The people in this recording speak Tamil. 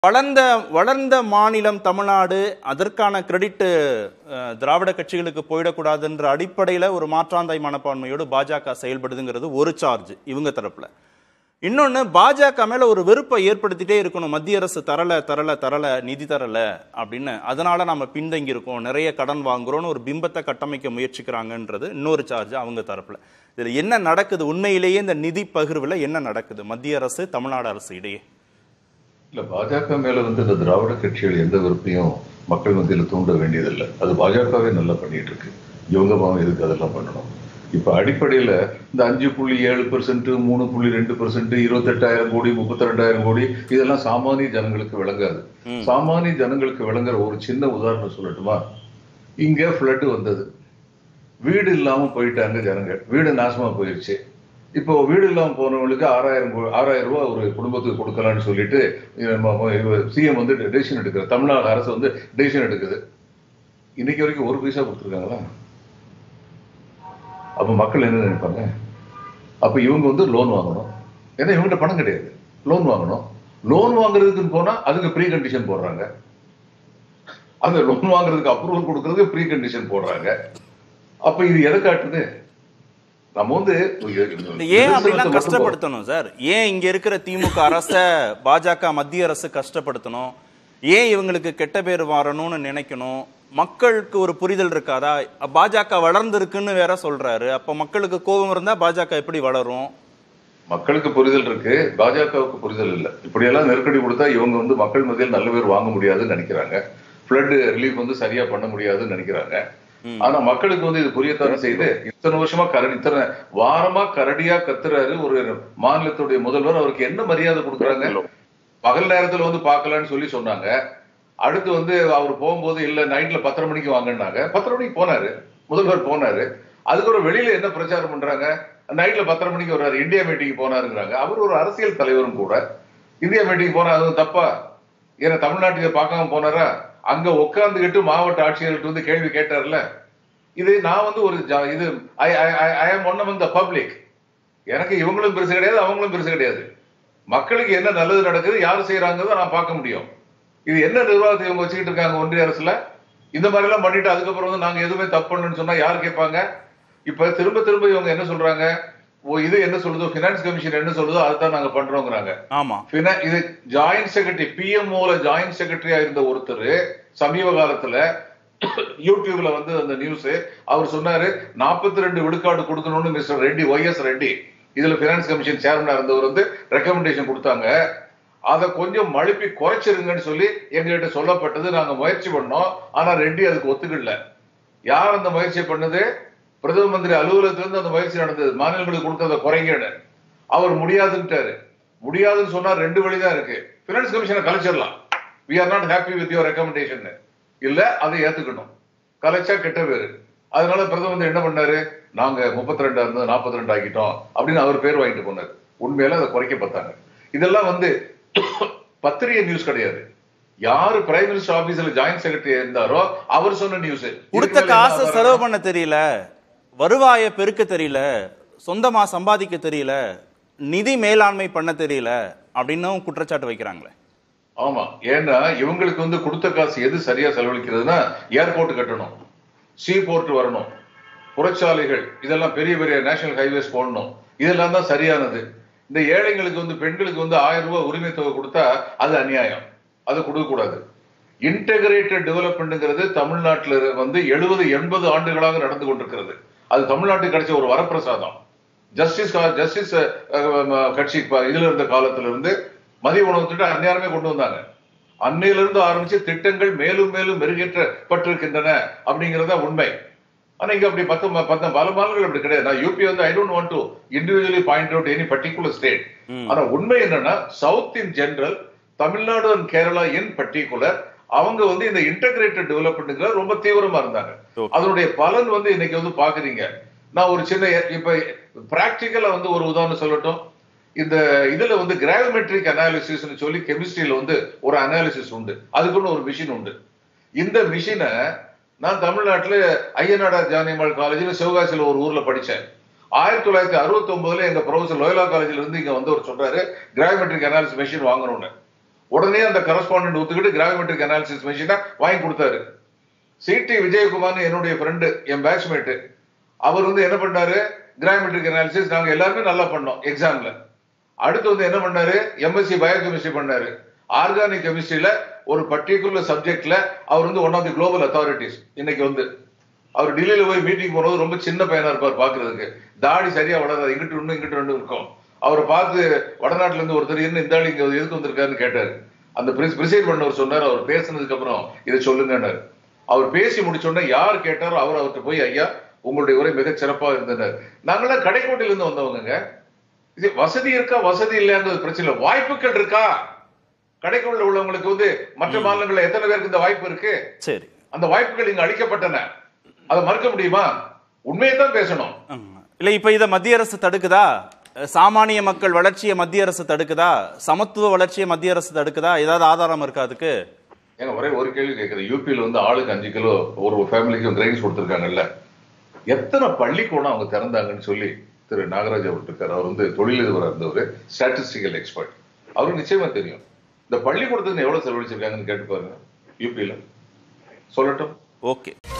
வளர்ந்த வளர்ந்த மாநிலம் தமிழ்நாடு அதற்கான கிரெடிட் திராவிட கட்சிகளுக்கு போயிடக்கூடாதுன்ற அடிப்படையில் ஒரு மாற்றாந்தாய் மனப்பான்மையோடு பாஜக செயல்படுதுங்கிறது ஒரு சார்ஜ் இவங்க தரப்புல இன்னொன்று பாஜக மேல ஒரு வெறுப்பை ஏற்படுத்திட்டே இருக்கணும் மத்திய அரசு தரல தரல தரல நிதி தரல அப்படின்னு அதனால நம்ம பின்தங்கி இருக்கோம் நிறைய கடன் வாங்குறோம்னு ஒரு பிம்பத்தை கட்டமைக்க முயற்சிக்கிறாங்கன்றது இன்னொரு சார்ஜ் அவங்க தரப்புல இதுல என்ன நடக்குது உண்மையிலேயே இந்த நிதி பகிர்வுல என்ன நடக்குது மத்திய அரசு தமிழ்நாடு அரசு இடையே இல்ல பாஜக மேல வந்து இந்த திராவிட கட்சிகள் எந்த விருப்பையும் மக்கள் மத்தியில தூண்ட வேண்டியதில்லை அது பாஜகவே நல்லா பண்ணிட்டு இருக்கு யோகமாவும் இருக்கு அதெல்லாம் பண்ணணும் இப்ப அடிப்படையில இந்த அஞ்சு புள்ளி ஏழு பெர்சென்ட் மூணு புள்ளி ரெண்டு பெர்சென்ட் இருபத்தெட்டாயிரம் கோடி முப்பத்தி ரெண்டாயிரம் கோடி இதெல்லாம் சாமானிய ஜனங்களுக்கு விளங்காது சாமானிய ஜனங்களுக்கு விளங்குற ஒரு சின்ன உதாரணம் சொல்லட்டுமா இங்க ஃப்ளட் வந்தது வீடு இல்லாம போயிட்டாங்க ஜனங்க வீடு நாசமா போயிருச்சு இப்போ வீடு இல்லாம போனவங்களுக்கு ஆறாயிரம் கோ- ஆறாயிரம் ரூபாய் ஒரு குடும்பத்துக்கு கொடுக்கலாம்னு சொல்லிட்டு சிஎம் வந்து டெசிஷன் எடுக்கிற தமிழ்நாடு அரசு வந்து டெசிஷன் எடுக்குது இன்னைக்கு வரைக்கும் ஒரு பைசா கொடுத்துருக்காங்களா அப்ப மக்கள் என்ன நினைப்பாங்க அப்ப இவங்க வந்து லோன் வாங்கணும் ஏன்னா இவங்ககிட்ட பணம் கிடையாது லோன் வாங்கணும் லோன் வாங்குறதுக்குன்னு போனா அதுக்கு ப்ரீ கண்டிஷன் போடுறாங்க அந்த லோன் வாங்குறதுக்கு அப்ரூவல் கொடுக்கறதுக்கு ப்ரீ கண்டிஷன் போடுறாங்க அப்ப இது எதை காட்டுது நம்ம வந்து இல்ல, ஏன் அப்படிலாம் கஷ்டப்படுத்தணும் சார் ஏன் இங்க இருக்கிற திமுக அரச பாஜக மத்திய அரசு கஷ்டப்படுத்தணும் ஏன் இவங்களுக்கு கெட்ட பேர் வரணும்னு நினைக்கணும் மக்களுக்கு ஒரு புரிதல் இருக்காதா பாஜக வளர்ந்துருக்குன்னு வேற சொல்றாரு அப்ப மக்களுக்கு கோபம் இருந்தா பாஜக எப்படி வளரும் மக்களுக்கு புரிதல் இருக்கு பாஜகவுக்கு புரிதல் இல்ல இப்படியெல்லாம் நெருக்கடி கொடுத்தா இவங்க வந்து மக்கள் மத்தியில் நல்ல பேர் வாங்க முடியாதுன்னு நினைக்கிறாங்க ஃப்ளட் ரிலீஃப் வந்து சரியா பண்ண முடியாதுன்னு நினைக்கிறாங்க ஆனா மக்களுக்கு வந்து இது புரியத்தான் செய்து இத்தனை வருஷமா கரடி இத்தனை வாரமா கரடியா கத்துறாரு ஒரு மாநிலத்துடைய முதல்வர் அவருக்கு என்ன மரியாதை கொடுக்குறாங்க பகல் நேரத்துல வந்து பார்க்கலாம்னு சொல்லி சொன்னாங்க அடுத்து வந்து அவர் போகும்போது இல்ல நைட்ல பத்தரை மணிக்கு வாங்கினாங்க பத்தரை மணிக்கு போனாரு முதல்வர் போனாரு அதுக்கப்புறம் வெளியில என்ன பிரச்சாரம் பண்றாங்க நைட்ல பத்தரை மணிக்கு வர்றாரு இந்தியா மீட்டிங் போனாருங்கிறாங்க அவர் ஒரு அரசியல் தலைவரும் கூட இந்தியா மீட்டிங் போனா அதுவும் தப்பா ஏன்னா தமிழ்நாட்டுக்கு பார்க்காம போனாரா அங்க உட்கார்ந்துகிட்டு மாவட்ட ஆட்சியர்கிட்ட வந்து கேள்வி கேட்டார்ல இது நான் வந்து ஒரு ஜா- இது I I am one among the public எனக்கு இவங்களும் பெருசு கிடையாது அவங்களும் பெருசு கிடையாது மக்களுக்கு என்ன நல்லது நடக்குது யார் செய்யறாங்கிறத நான் பார்க்க முடியும் இது என்ன நிர்வாகத்தை இவங்க வச்சுக்கிட்டு இருக்காங்க ஒன்றிய அரசுல இந்த மாதிரி எல்லாம் பண்ணிட்டு அதுக்கப்புறம் வந்து நாங்க எதுவுமே தப்பு பண்ணலன்னு சொன்னா யார் கேட்பாங்க இப்ப திரும்ப திரும்ப இவங்க என்ன சொல்றாங்க ஓ இது என்ன சொல்லுதோ பினான்ஸ் கமிஷன் என்ன சொல்லுதோ அதுதான் நாங்க பண்றோங்கிறாங்க ஆமா பின்ன இது ஜாயிண்ட் செக்ரட்டரி பிஎம்ஓல ஜாயிண்ட் செக்ரட்டரியா இருந்த ஒருத்தர் சமீப காலத்துல யூடியூப்ல வந்து அந்த நியூஸ் அவர் சொன்னாரு 42 ரெண்டு விழுக்காடு கொடுக்கணும்னு mister Reddy Y S Reddy இதுல பினான்ஸ் கமிஷன் சேர்மனா இருந்தவர் வந்து ரெக்கமெண்டேஷன் கொடுத்தாங்க அதை கொஞ்சம் மழுப்பி குறைச்சிருங்கன்னு சொல்லி எங்ககிட்ட சொல்லப்பட்டது நாங்க முயற்சி பண்ணோம் ஆனா ரெட்டி அதுக்கு ஒத்துக்கல யார் அந்த முயற்சி பண்ணது பிரதம மந்திரி அலுவலகத்துல இருந்து அந்த முயற்சி நடந்தது மாநிலங்களுக்கு கொடுத்ததை குறைங்கன்னு அவர் முடியாதுன்ட்டாரு முடியாதுன்னு சொன்னா ரெண்டு வழிதான் இருக்கு பினான்ஸ் கமிஷனை கலைச்சிடலாம் we are not happy with your recommendation இல்ல அதை ஏத்துக்கணும் கலைச்சா கெட்ட பேரு அதனால பிரதமர் என்ன பண்ணாரு நாங்க முப்பத்தி ரெண்டா இருந்து நாற்பத்தி ரெண்டு ஆக்கிட்டோம் அப்படின்னு அவர் பேர் வாங்கிட்டு போனாரு உண்மையில அதை குறைக்க பார்த்தாங்க இதெல்லாம் வந்து பத்திரிகை நியூஸ் கிடையாது யாரு பிரைம் மினிஸ்டர் ஆபீஸ்ல ஜாயிண்ட் செக்ரட்டரி இருந்தாரோ அவர் சொன்ன நியூஸ் கொடுத்த காசை செலவு பண்ண தெரியல வருவாயை பெருக்க தெரியல சொந்தமா சம்பாதிக்க தெரியல நிதி மேலாண்மை பண்ண தெரியல அப்படின்னும் குற்றச்சாட்டு வைக்கிறாங்களே ஆமா ஏன்னா இவங்களுக்கு வந்து கொடுத்த காசு எது சரியா செலவழிக்கிறதுனா ஏர்போர்ட் கட்டணும் சீ போர்ட் வரணும் புறச்சாலைகள் இதெல்லாம் பெரிய பெரிய நேஷனல் ஹைவேஸ் போடணும் இதெல்லாம் தான் சரியானது இந்த ஏழைங்களுக்கு வந்து பெண்களுக்கு வந்து ஆயிரம் ரூபாய் உரிமை தொகை கொடுத்தா அது அநியாயம் அது கொடுக்க கூடாது இன்டகிரேட்டட் டெவலப்மெண்ட்ங்கிறது தமிழ்நாட்டில் வந்து எழுபது எண்பது ஆண்டுகளாக நடந்து கொண்டிருக்கிறது அது தமிழ்நாட்டுக்கு கிடைச்ச ஒரு வரப்பிரசாதம் ஜஸ்டிஸ் ஜஸ்டிஸ் கட்சி ப- இதுல இருந்த காலத்துல இருந்து மதிய உணவு திட்டம் அந்நேரமே கொண்டு வந்தாங்க அன்னையிலிருந்து ஆரம்பிச்சு திட்டங்கள் மேலும் மேலும் மெருகேற்றப்பட்டிருக்கின்றன அப்படிங்கறத உண்மை ஆனா இங்க அப்படி பத்து ம- பத்து பல மாநிலங்கள் அப்படி கிடையாது நான் யூபி வந்து I don't want to individually point out any particular state ஆனா உண்மை என்னன்னா south in general Tamil Nadu and Kerala in particular அவங்க வந்து இந்த இன்டகிரேட்டட் டெவலப்மெண்ட்ல ரொம்ப தீவிரமா இருந்தாங்க Okay. அதனுடைய பலன் வந்து இன்னைக்கு வந்து பாக்குறீங்க நான் ஒரு சின்ன இப்ப பிராக்டிக்கலா வந்து ஒரு உதாரணம் சொல்லட்டும் இந்த இதுல வந்து கிராவிமெட்ரிக் அனாலிசிஸ்னு சொல்லி கெமிஸ்ட்ரியில வந்து ஒரு அனாலிசிஸ் உண்டு அதுக்குன்னு ஒரு மிஷின் உண்டு இந்த மிஷினை நான் தமிழ்நாட்டுல ஐயனாடார் ஜானியம்மாள் காலேஜில் சிவகாசியில ஒரு ஊர்ல படிச்சேன் ஆயிரத்தி தொள்ளாயிரத்தி அறுபத்தி ஒன்பதுல எங்க ப்ரொஃபசர் லோயலா காலேஜ்ல இருந்து இங்க வந்து ஒரு சொல்றாரு கிராவிமெட்ரிக் அனாலிசிஸ் மிஷின் வாங்கணும்னு உடனே அந்த கரஸ்பாண்டன்ட் ஒத்துக்கிட்டு கிராவிமெட்ரிக் அனாலிசிஸ் மிஷினை வாங்கி கொடுத்தாரு சிடி விஜயகுமார் என்னுடைய ஃப்ரெண்டு என் பேட்ச்மேட்டு அவர் வந்து என்ன பண்ணாரு கிராவிமெட்ரிக் அனாலிசிஸ் நாங்க எல்லாருமே நல்லா பண்ணோம் எக்ஸாம்ல அடுத்து வந்து என்ன பண்ணாரு எம்எஸ்சி பயோகெமிஸ்ட்ரி பண்ணாரு ஆர்கானிக் கெமிஸ்ட்ரியில ஒரு பர்டிகுலர் சப்ஜெக்ட்ல அவர் வந்து one of the global authorities இன்னைக்கு வந்து அவர் டெல்லியில போய் மீட்டிங் போனது ரொம்ப சின்ன பையனா இருப்பார் பாக்குறதுக்கு தாடி சரியா வளராது இங்கிட்டு ஒண்ணு இங்கிட்டு ரெண்டு இருக்கும் அவரை பார்த்து வடநாட்டுல இருந்து ஒருத்தர் என்ன இந்த ஆள் இங்க எதுக்கு வந்திருக்காருன்னு கேட்டாரு அந்த பிரிசைட் பண்ணவர் சொன்னார் அவர் பேசுனதுக்கு அப்புறம் இதை சொல்லுங்கன்னாரு அவர் பேசி முடிச்சோடனே யார் கேட்டாரோ அவர் அவர்கிட்ட போய் ஐயா உங்களுடைய உரை மிகச் சிறப்பா இருந்தனர் நாங்களாம் கடைக்கோட்டையில இருந்து வந்தவங்க இது வசதி இருக்கா வசதி இல்லையான்றது பிரச்சனை இல்லை வாய்ப்புகள் இருக்கா கடைக்குள்ள உள்ளவங்களுக்கு வந்து மற்ற மாநிலங்கள்ல எத்தனை பேருக்கு இந்த வாய்ப்பு இருக்கு சரி அந்த வாய்ப்புகள் இங்க அளிக்கப்பட்டன அதை மறுக்க முடியுமா உண்மையை தான் பேசணும் ஆமா. இல்ல இப்ப இத மத்திய அரசு தடுக்குதா சாமானிய மக்கள் வளர்ச்சியை மத்திய அரசு தடுக்குதா சமத்துவ வளர்ச்சியை மத்திய அரசு தடுக்குதா ஏதாவது ஆதாரம் இருக்கா அதுக்கு ஏங்க ஒரே ஒரு கேள்வி கேட்குறேன் யூபியில் வந்து ஆளுக்கு அஞ்சு கிலோ ஒரு ஃபேமிலிக்கு கிரைன்ஸ் கொடுத்துருக்காங்கல்ல எத்தனை பள்ளிக்கூடம் அவங்க திறந்தாங்கன்னு சொல்லி திரு நாகராஜ் அவர் இருக்கார் அவர் வந்து தொழிலதிபராக இருந்தவர் ஸ்டாட்டிஸ்டிக்கல் எக்ஸ்பர்ட் அவருக்கு நிச்சயமா தெரியும் இந்த பள்ளிக்கூடத்துக்கு எவ்வளவு செலவழிச்சிருக்காங்கன்னு கேட்டு பாருங்க யூபியில் சொல்லட்டும் ஓகே